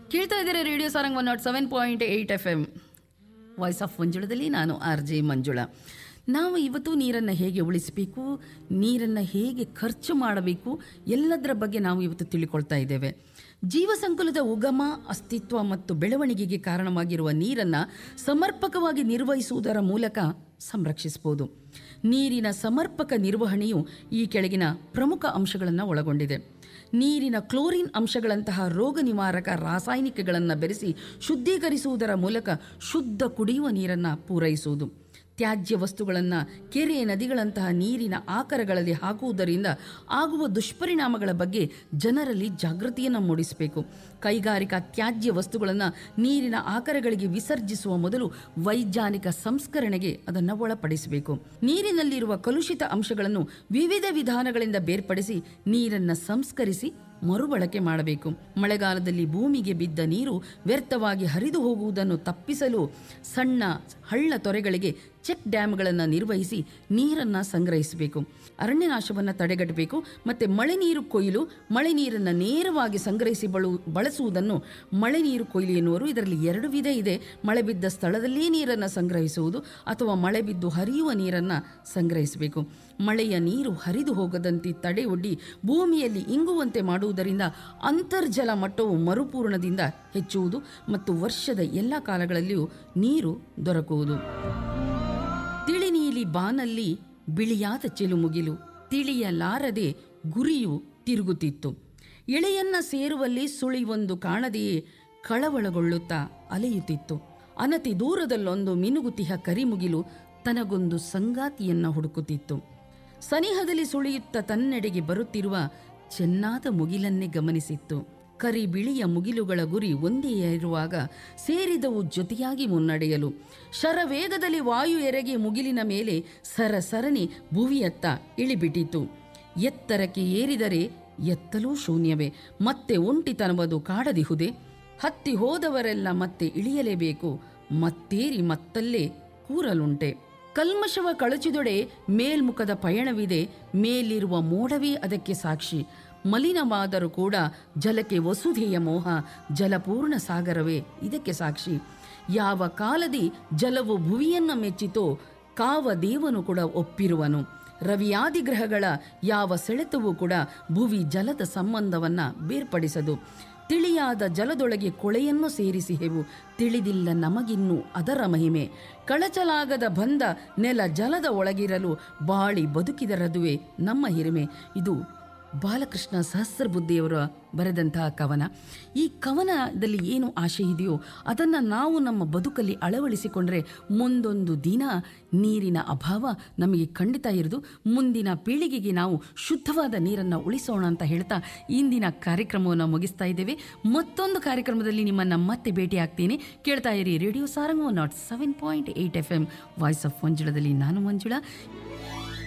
ಕೇಳ್ತಾ ಇದ್ದೀರಾ radio Sarang one naught seven point eight F M voice of ಮಂಜುಳದಲ್ಲಿ ನಾನು ಆರ್ ಜೆ ಮಂಜುಳಾ ನಾವು ಇವತ್ತು ನೀರನ್ನು ಹೇಗೆ ಉಳಿಸಬೇಕು ನೀರನ್ನು ಹೇಗೆ ಖರ್ಚು ಮಾಡಬೇಕು ಎಲ್ಲದರ ಬಗ್ಗೆ ನಾವು ಇವತ್ತು ತಿಳ್ಕೊಳ್ತಾ ಇದ್ದೇವೆ ಜೀವ ಸಂಕುಲದ ಉಗಮ ಅಸ್ತಿತ್ವ ಮತ್ತು ಬೆಳವಣಿಗೆಗೆ ಕಾರಣವಾಗಿರುವ ನೀರನ್ನು ಸಮರ್ಪಕವಾಗಿ ನಿರ್ವಹಿಸುವುದರ ಮೂಲಕ ಸಂರಕ್ಷಿಸಬಹುದು ನೀರಿನ ಸಮರ್ಪಕ ನಿರ್ವಹಣೆಯು ಈ ಕೆಳಗಿನ ಪ್ರಮುಖ ಅಂಶಗಳನ್ನು ಒಳಗೊಂಡಿದೆ ನೀರಿನ ಕ್ಲೋರಿನ್ ಅಂಶಗಳಂತಹ ರೋಗ ನಿವಾರಕ ರಾಸಾಯನಿಕಗಳನ್ನು ಬೆರೆಸಿ ಶುದ್ಧೀಕರಿಸುವುದರ ಮೂಲಕ ಶುದ್ಧ ಕುಡಿಯುವ ನೀರನ್ನು ಪೂರೈಸುವುದು ತ್ಯಾಜ್ಯ ವಸ್ತುಗಳನ್ನು ಕೆರೆ ನದಿಗಳಂತಹ ನೀರಿನ ಆಕರಗಳಲ್ಲಿ ಹಾಕುವುದರಿಂದ ಆಗುವ ದುಷ್ಪರಿಣಾಮಗಳ ಬಗ್ಗೆ ಜನರಲ್ಲಿ ಜಾಗೃತಿಯನ್ನು ಮೂಡಿಸಬೇಕು ಕೈಗಾರಿಕಾ ತ್ಯಾಜ್ಯ ವಸ್ತುಗಳನ್ನು ನೀರಿನ ಆಕರಗಳಿಗೆ ವಿಸರ್ಜಿಸುವ ಮೊದಲು ವೈಜ್ಞಾನಿಕ ಸಂಸ್ಕರಣೆಗೆ ಅದನ್ನು ಒಳಪಡಿಸಬೇಕು ನೀರಿನಲ್ಲಿರುವ ಕಲುಷಿತ ಅಂಶಗಳನ್ನು ವಿವಿಧ ವಿಧಾನಗಳಿಂದ ಬೇರ್ಪಡಿಸಿ ನೀರನ್ನು ಸಂಸ್ಕರಿಸಿ ಮರುಬಳಕೆ ಮಾಡಬೇಕು ಮಳೆಗಾಲದಲ್ಲಿ ಭೂಮಿಗೆ ಬಿದ್ದ ನೀರು ವ್ಯರ್ಥವಾಗಿ ಹರಿದು ಹೋಗುವುದನ್ನು ತಪ್ಪಿಸಲು ಸಣ್ಣ ಹಳ್ಳ ತೊರೆಗಳಿಗೆ ಚೆಕ್ ಡ್ಯಾಮ್ಗಳನ್ನು ನಿರ್ವಹಿಸಿ ನೀರನ್ನು ಸಂಗ್ರಹಿಸಬೇಕು ಅರಣ್ಯನಾಶವನ್ನು ತಡೆಗಟ್ಟಬೇಕು ಮತ್ತು ಮಳೆ ನೀರು ಕೊಯ್ಲು ಮಳೆ ನೀರನ್ನು ನೇರವಾಗಿ ಸಂಗ್ರಹಿಸಿ ಬಳು ಬಳಸುವುದನ್ನು ಮಳೆ ನೀರು ಕೊಯ್ಲು ಎನ್ನುವರು ಇದರಲ್ಲಿ ಎರಡು ವಿಧ ಇದೆ ಮಳೆ ಬಿದ್ದ ಸ್ಥಳದಲ್ಲೇ ನೀರನ್ನು ಸಂಗ್ರಹಿಸುವುದು ಅಥವಾ ಮಳೆ ಬಿದ್ದು ಹರಿಯುವ ನೀರನ್ನು ಸಂಗ್ರಹಿಸಬೇಕು ಮಳೆಯ ನೀರು ಹರಿದು ಹೋಗದಂತೆ ತಡೆಯೊಡ್ಡಿ ಭೂಮಿಯಲ್ಲಿ ಇಂಗುವಂತೆ ಮಾಡುವುದರಿಂದ ಅಂತರ್ಜಲ ಮಟ್ಟವು ಮರುಪೂರ್ಣದಿಂದ ಹೆಚ್ಚುವುದು ಮತ್ತು ವರ್ಷದ ಎಲ್ಲ ಕಾಲಗಳಲ್ಲಿಯೂ ನೀರು ದೊರಕುವುದು ತಿಳಿ ನೀಲಿ ಬಾನಲ್ಲಿ ಬಿಳಿಯಾದ ಚೆಲುಮುಗಿಲು ತಿಳಿಯಲಾರದೆ ಗುರಿಯು ತಿರುಗುತ್ತಿತ್ತು ಎಳೆಯನ್ನ ಸೇರುವಲ್ಲಿ ಸುಳಿವೊಂದು ಕಾಣದೆಯೇ ಕಳವಳಗೊಳ್ಳುತ್ತಾ ಅಲೆಯುತ್ತಿತ್ತು ಅನತಿ ದೂರದಲ್ಲೊಂದು ಮಿನುಗುತಿಹ ಕರಿಮುಗಿಲು ತನಗೊಂದು ಸಂಗಾತಿಯನ್ನ ಹುಡುಕುತ್ತಿತ್ತು ಸನಿಹದಲ್ಲಿ ಸುಳಿಯುತ್ತ ತನ್ನೆಡೆಗೆ ಬರುತ್ತಿರುವ ಚೆನ್ನಾದ ಮುಗಿಲನ್ನೇ ಗಮನಿಸಿತ್ತು ಕರಿ ಬಿಳಿಯ ಮುಗಿಲುಗಳ ಗುರಿ ಒಂದೇ ಇರುವಾಗ ಸೇರಿದವು ಜೊತೆಯಾಗಿ ಮುನ್ನಡೆಯಲು ಶರವೇಗದಲ್ಲಿ ವಾಯು ಎರಗಿ ಮುಗಿಲಿನ ಮೇಲೆ ಸರಸರಣಿ ಭುವಿಯತ್ತ ಇಳಿಬಿಟ್ಟಿತು ಎತ್ತರಕ್ಕೆ ಏರಿದರೆ ಎತ್ತಲೂ ಶೂನ್ಯವೇ ಮತ್ತೆ ಒಂಟಿತನವದು ಕಾಡದಿಹುದೆ ಹತ್ತಿ ಹೋದವರೆಲ್ಲ ಮತ್ತೆ ಇಳಿಯಲೇಬೇಕು ಮತ್ತೇರಿ ಮತ್ತಲ್ಲೇ ಕೂರಲುಂಟೆ ಕಲ್ಮಶವ ಕಳಚಿದೊಡೆ ಮೇಲ್ಮುಖದ ಪಯಣವಿದೆ ಮೇಲಿರುವ ಮೋಡವೇ ಅದಕ್ಕೆ ಸಾಕ್ಷಿ ಮಲಿನವಾದರೂ ಕೂಡ ಜಲಕ್ಕೆ ವಸುಧೆಯ ಮೋಹ ಜಲಪೂರ್ಣ ಸಾಗರವೇ ಇದಕ್ಕೆ ಸಾಕ್ಷಿ ಯಾವ ಕಾಲದಿ ಜಲವು ಭುವಿಯನ್ನ ಮೆಚ್ಚಿತೋ ಕಾವ ದೇವನು ಕೂಡ ಒಪ್ಪಿರುವನು ರವಿಯಾದಿ ಗ್ರಹಗಳ ಯಾವ ಸೆಳೆತವೂ ಕೂಡ ಭುವಿ ಜಲದ ಸಂಬಂಧವನ್ನ ಬೇರ್ಪಡಿಸದು ತಿಳಿಯಾದ ಜಲದೊಳಗೆ ಕೊಳೆಯನ್ನು ಸೇರಿಸಿಹೆವು ತಿಳಿದಿಲ್ಲ ನಮಗಿನ್ನೂ ಅದರ ಮಹಿಮೆ ಕಳಚಲಾಗದ ಬಂದ ನೆಲ ಜಲದ ಒಳಗಿರಲು ಬಾಳಿ ಬದುಕಿದರದುವೆ ನಮ್ಮ ಹಿರಿಮೆ ಇದು ಬಾಲಕೃಷ್ಣ ಸಹಸ್ರಬುದ್ಧಿಯವರ ಬರೆದಂತಹ ಕವನ ಈ ಕವನದಲ್ಲಿ ಏನು ಆಶೆ ಇದೆಯೋ ಅದನ್ನು ನಾವು ನಮ್ಮ ಬದುಕಲ್ಲಿ ಅಳವಡಿಸಿಕೊಂಡ್ರೆ ಮುಂದೊಂದು ದಿನ ನೀರಿನ ಅಭಾವ ನಮಗೆ ಖಂಡಿತ ಇರೋದು ಮುಂದಿನ ಪೀಳಿಗೆಗೆ ನಾವು ಶುದ್ಧವಾದ ನೀರನ್ನು ಉಳಿಸೋಣ ಅಂತ ಹೇಳ್ತಾ ಇಂದಿನ ಕಾರ್ಯಕ್ರಮವನ್ನು ಮುಗಿಸ್ತಾ ಇದ್ದೇವೆ ಮತ್ತೊಂದು ಕಾರ್ಯಕ್ರಮದಲ್ಲಿ ನಿಮ್ಮನ್ನು ಮತ್ತೆ ಭೇಟಿ ಆಗ್ತೀನಿ ಕೇಳ್ತಾ ಇರಿ radio Sarang naught seven point eight F M voice of ಮಂಜುಳದಲ್ಲಿ ನಾನು ಮಂಜುಳಾ